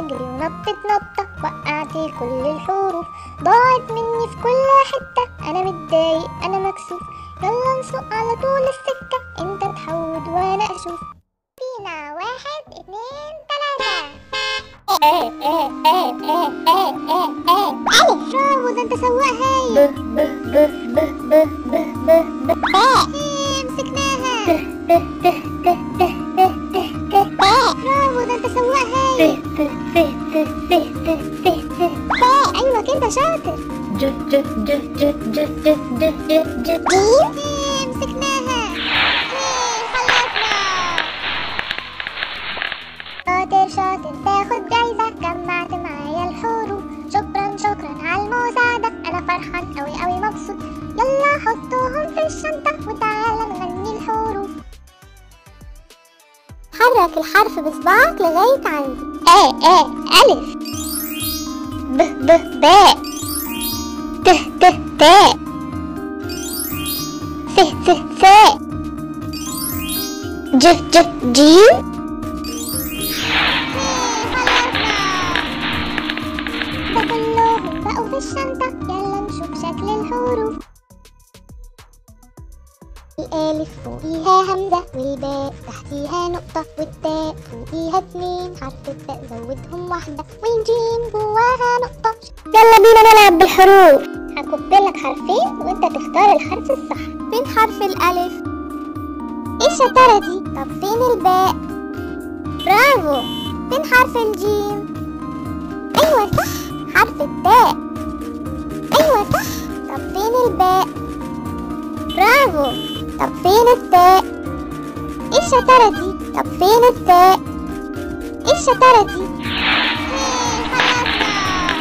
اجري ونطت نطة وقعتي كل الحروف ضاعت مني في كل حتة انا متضايق انا مكسوف يلا نسوق على طول السكة انت تحود وانا اشوف فينا واحد اتنين تلاتة ايه ايه ايه ايه ايه ايه ايه الف برافو ده انت سواق هايل ايه مسكناها برافو ده انت سواق هايل ايوه كده شاطر ايه مسكناها ايه خلصنا شاطر شاطر تاخد جايزة جمعت معايا الحروف شكرا شكرا على المساعدة أنا فرحان أوي أوي مبسوط يلا حطوهم في الشنطة وتعالى نغني الحروف حرك الحرف بصباعك لغاية عندي ايه ايه ألف ب ب باء ت ت تاء ث ث ثاء ج ج جيم ده كلهم بقوا في الشنطة يلا نشوف شكل الحروف الألف فوقيها همزة والباء تحتيها نقطة والتاء فوقيها اتنين حرف التاء زودهم واحدة والجيم جواها نقطة يلا بينا نلعب بالحروف هكب لك حرفين وانت تختار الحرف الصح فين حرف الألف؟ ايه الشطارة دي؟ طب فين الباء؟ برافو فين حرف الجيم؟ ايوه صح حرف التاء ايوه صح طب فين الباء برافو طب فين التاء ايه الشطارة دي طب فين التاء ايه الشطارة دي إيه، خلصنا.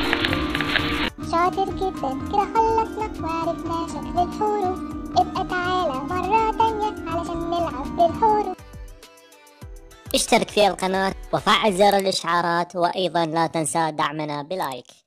شاطر جدا كده خلصنا وعرفنا شكل الحروف ابقى تعالى مرة تانية علشان نلعب بالحروف اشترك في القناة وفعل زر الإشعارات وأيضا لا تنسى دعمنا بلايك